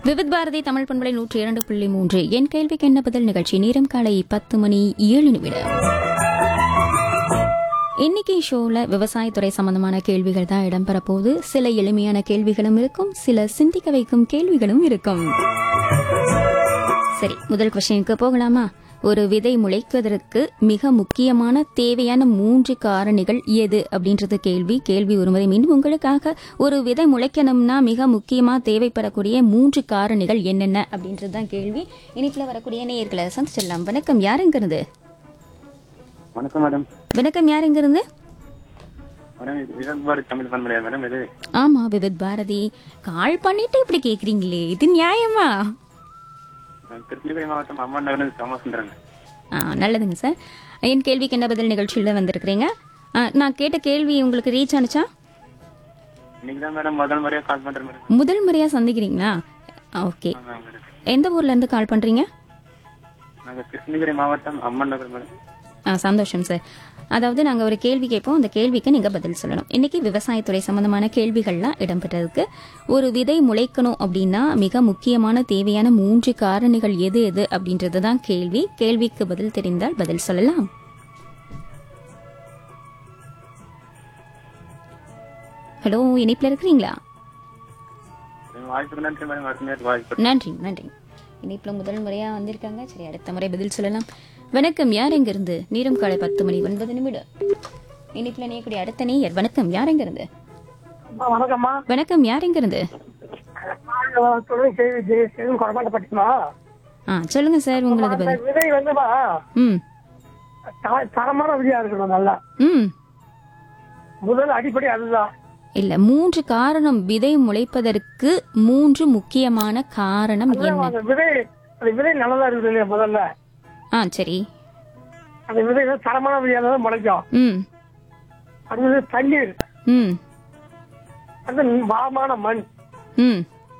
விவித் பாரதி தமிழ் பண்பலை நூற்றி இரண்டு புள்ளி மூன்று என் கேள்விக்கு என்ன பதில் நிகழ்ச்சி நேரம் காலை பத்து மணி ஏழு நிமிடம் இன்னைக்கு ஷோல விவசாயத்துறை சம்பந்தமான கேள்விகள் தான் இடம்பெற போகுது சில எளிமையான கேள்விகளும் இருக்கும் சில சிந்திக்க வைக்கும் கேள்விகளும் இருக்கும் சரி முதல் கொஸ்டினுக்கு போகலாமா ஒரு விதை முளைக்குவதற்கு மிக முக்கியமான தேவையான மூன்று காரணிகள் எது அப்படின்றது கேள்வி கேள்வி ஒருமுறை மீண்டும் உங்களுக்காக ஒரு விதை முளைக்கணும்னா மிக முக்கியமா தேவைப்படக்கூடிய மூன்று காரணிகள் என்னென்ன அப்படின்றது தான் கேள்வி இனிப்புல வரக்கூடிய நேயர்களை சந்திச்சிடலாம் வணக்கம் யாருங்கிறது வணக்கம் மேடம் வணக்கம் யாருங்கிறது மேடம் இது விவேக் பாரதி தமிழ் பண்பலையா மேடம் இது ஆமா விவித் பாரதி கால் பண்ணிட்டு இப்படி கேக்குறீங்களே இது நியாயமா நான் கிருஷ்ணகிரி மாவட்டம் அம்மன் நகர் சோமசுந்தரங்க ஆ, நல்லதுங்க சார் என் கேள்விக்கு என்ன பதில் நிகழ்ச்சியில் வந்திருக்கிறீங்க ஆ, நான் கேட்ட கேள்வி உங்களுக்கு ரீச் ஆனுச்சா இன்னைக்கு தான் மேடம் முதல் முறையா கால் பண்றேன் மேடம் முதல் முறையா சந்திக்கிறீங்களா ஓகே ஆமாங்க மேடம் எந்த ஊர்ல இருந்து கால் பண்றீங்க நாங்க கிருஷ்ணகிரி மாவட்டம் அம்மன் நகர் மேடம் ஆ, சந்தோஷம் சார் அதாவது நாங்கள் ஒரு கேள்வி கேட்போம் அந்த கேள்விக்கு நீங்கள் பதில் சொல்லணும் இன்னைக்கு விவசாயத்துறை சம்பந்தமான கேள்விகள்லாம் இடம்பெற்றிருக்கு ஒரு விதை முளைக்கணும் அப்படின்னா மிக முக்கியமான தேவையான மூன்று காரணிகள் எது எது அப்படின்றது தான் கேள்வி கேள்விக்கு பதில் தெரிந்தால் பதில் சொல்லலாம் ஹலோ இணைப்பில் இருக்கிறீங்களா வாய்ப்புக்கு நன்றி மேடம் அடுத்த நேரத்துக்கு வாய்ப்பு நன்றி நன்றி இணைப்பில் முதல் முறையா வந்திருக்காங்க சரி அடுத்த முறை பதில் சொல்லலாம் வணக்கம் யார் எங்க இருந்து நீரம் காலை பத்து மணி ஒன்பது நிமிடம் இணைப்பில் நீக்கூடிய அடுத்த நேயர் வணக்கம் யார் எங்க இருந்து அம்மா, வணக்கம்மா வணக்கம் யார் எங்க இருந்து நான் துணை செய்தி செய்தி கொடமாட்டப்பட்டுமா ஆ சொல்லுங்க சார் உங்களது அந்த பதில் விதை வந்துமா ம் த- தரமான விதையா இருக்கணும் நல்லா ம் முதல் அடிப்படை அதுதான் இல்ல மூன்று காரணம் விதை முளைப்பதற்கு மூன்று முக்கியமான காரணம் என்ன அந்த விதை அந்த விதை நல்லதா இருக்குது இல்லையா முதல்ல ஆ சரி அந்த விதை வந்து தரமான விதையா தான் முளைக்கும் ம் அடுத்தது தண்ணீர் ம் அடுத்து வளமான மண் ம்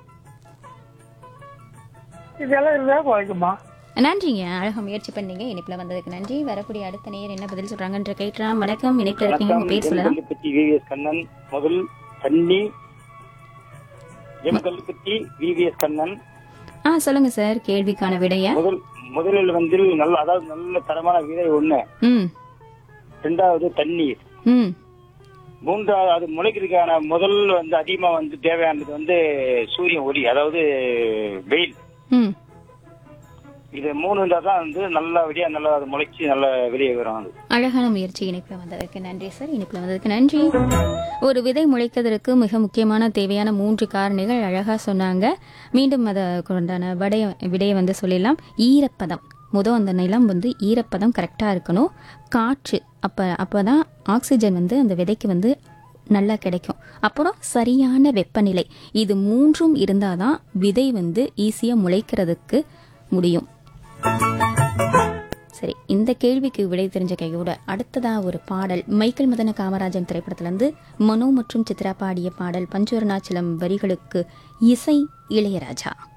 இதெல்லாம் இருந்தா முளைக்குமா நன்றிங்க அழகா முயற்சி பண்ணீங்க இணைப்புல வந்ததுக்கு நன்றி வரக்கூடிய அடுத்த நேயர் என்ன பதில் சொல்றாங்கன்ற கேட்கலாம் வணக்கம் இணைப்புல இருக்கீங்க உங்க பேர் சொல்லலாம் எம்கல்லுப்பட்டி விவிஎஸ் கண்ணன் முதல் தண்ணி எம்கல்லுப்பட்டி விவிஎஸ் கண்ணன் ஆ சொல்லுங்க சார் கேள்விக்கான விடைய முதல் முதலில் வந்து நல்ல அதாவது நல்ல தரமான விதை ஒண்ணு ம் ரெண்டாவது தண்ணீர் ம் மூன்றாவது அது முளைக்கிறதுக்கான முதல் வந்து அதிகமா வந்து தேவையானது வந்து சூரிய ஒளி அதாவது வெயில் ம் இது மூணு இருந்தா தான் வந்து நல்ல விடியா நல்லா அது முளைச்சி நல்ல வெளியே வரும் அது அழகான முயற்சி இணைப்புல வந்ததற்கு நன்றி சார் இணைப்புல வந்ததுக்கு நன்றி ஒரு விதை முளைக்கிறதுக்கு மிக முக்கியமான தேவையான மூன்று காரணிகள் அழகா சொன்னாங்க மீண்டும் அதை கொண்டான விடைய விடையை வந்து சொல்லிடலாம் ஈரப்பதம் முதல் அந்த நிலம் வந்து ஈரப்பதம் கரெக்டாக இருக்கணும் காற்று அப்போ அப்போ தான் ஆக்சிஜன் வந்து அந்த விதைக்கு வந்து நல்லா கிடைக்கும் அப்புறம் சரியான வெப்பநிலை இது மூன்றும் இருந்தால் தான் விதை வந்து ஈஸியாக முளைக்கிறதுக்கு முடியும் சரி இந்த கேள்விக்கு விடை தெரிஞ்ச கையோட அடுத்ததா ஒரு பாடல் மைக்கேல் மதன காமராஜன் திரைப்படத்திலிருந்து மனோ மற்றும் சித்ரா பாடிய பாடல் பஞ்சவர்ணாச்சலம் வரிகளுக்கு இசை இளையராஜா